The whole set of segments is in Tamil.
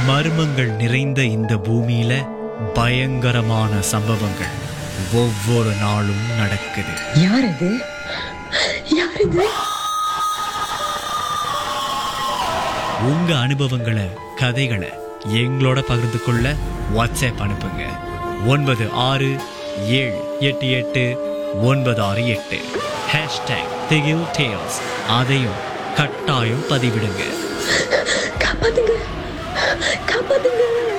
மர்மங்கள் நிறைந்த இந்த பூமியில பயங்கரமான சம்பவங்கள் ஒவ்வொரு நாளும் நடக்குது யார் அது யார் இது உங்க அனுபவங்களை கதைகளை எங்களோட பகிர்ந்து கொள்ள வாட்ஸ்அப் அனுப்புங்க ஒன்பது ஆறு ஏழு எட்டு எட்டு ஒன்பது ஆறு எட்டு ஹேஷ்டேக் திகில் டேல்ஸ் அதையும் கட்டாயம் பதிவிடுங்க காப்பாத்துங்க காப்பாத்துங்க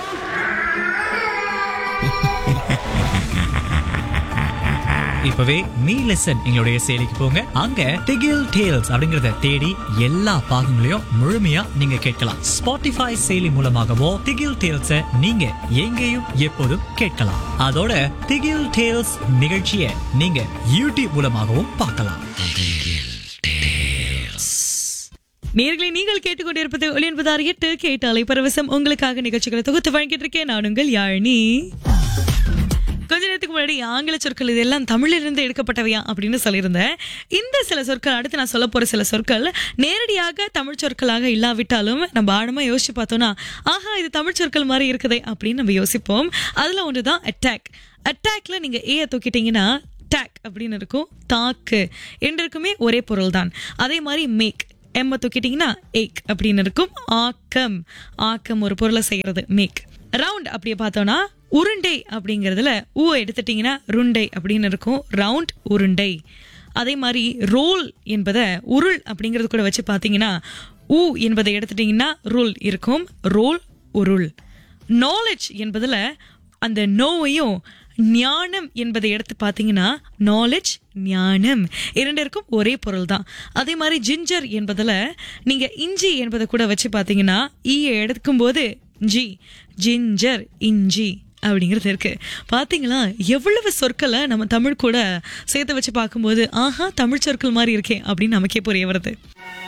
இப்பவே மீ லெசன் எங்களுடைய செயலிக்கு போங்க அங்க திகில் டேல்ஸ் அப்படிங்கறத தேடி எல்லா பாகங்களையும் முழுமையா நீங்க கேட்கலாம் ஸ்பாட்டிஃபை செயலி மூலமாகவோ திகில் டேல்ஸ நீங்க எங்கேயும் எப்போதும் கேட்கலாம் அதோட திகில் டேல்ஸ் நிகழ்ச்சியை நீங்க யூடியூப் மூலமாகவும் பார்க்கலாம் நேர்களை நீங்கள் கேட்டுக்கொண்டிருப்பது ஒளி என்பதார் எட்டு கேட்டாலை பரவசம் உங்களுக்காக நிகழ்ச்சிகளை தொகுத்து வழங்கிட்டு இருக்கேன் நான் உங்கள் யாழினி கொஞ்ச நேரத்துக்கு முன்னாடி ஆங்கில சொற்கள் இதெல்லாம் தமிழிலிருந்து எடுக்கப்பட்டவையா அப்படின்னு சொல்லியிருந்தேன் இந்த சில சொற்கள் அடுத்து நான் சொல்ல போற சில சொற்கள் நேரடியாக தமிழ் சொற்களாக இல்லாவிட்டாலும் நம்ம ஆழமா யோசிச்சு பார்த்தோம்னா ஆஹா இது தமிழ் சொற்கள் மாதிரி இருக்குதே அப்படின்னு நம்ம யோசிப்போம் அதுல ஒன்றுதான் அட்டாக் அட்டாக்ல நீங்க ஏ தூக்கிட்டீங்கன்னா டேக் அப்படின்னு இருக்கும் தாக்கு என்றுக்குமே ஒரே பொருள் தான் அதே மாதிரி மேக் எம்ம தூக்கிட்டீங்கன்னா ஏக் அப்படின்னு இருக்கும் ஆக்கம் ஆக்கம் ஒரு பொருளை செய்யறது மேக் ரவுண்ட் அப்படியே பார்த்தோம்னா உருண்டை அப்படிங்கறதுல ஊ எடுத்துட்டீங்கன்னா ருண்டை அப்படின்னு இருக்கும் ரவுண்ட் உருண்டை அதே மாதிரி ரோல் என்பதை உருள் அப்படிங்கறது கூட வச்சு பார்த்தீங்கன்னா ஊ என்பதை எடுத்துட்டீங்கன்னா ருள் இருக்கும் ரோல் உருள் நாலேஜ் என்பதுல அந்த நோவையும் ஞானம் என்பதை எடுத்து பார்த்தீங்கன்னா நாலேஜ் ஞானம் இரண்டிற்கும் ஒரே பொருள் தான் அதே மாதிரி ஜிஞ்சர் என்பதுல நீங்க இஞ்சி என்பதை கூட வச்சு பார்த்தீங்கன்னா ஈயை எடுக்கும்போது ஜி ஜிஞ்சர் இஞ்சி அப்படிங்கிறது இருக்கு பாத்தீங்களா எவ்வளவு சொற்களை நம்ம தமிழ் கூட சேர்த்து வச்சு பார்க்கும்போது ஆஹா தமிழ் சொற்கள் மாதிரி இருக்கே அப்படின்னு நமக்கே புரிய வருது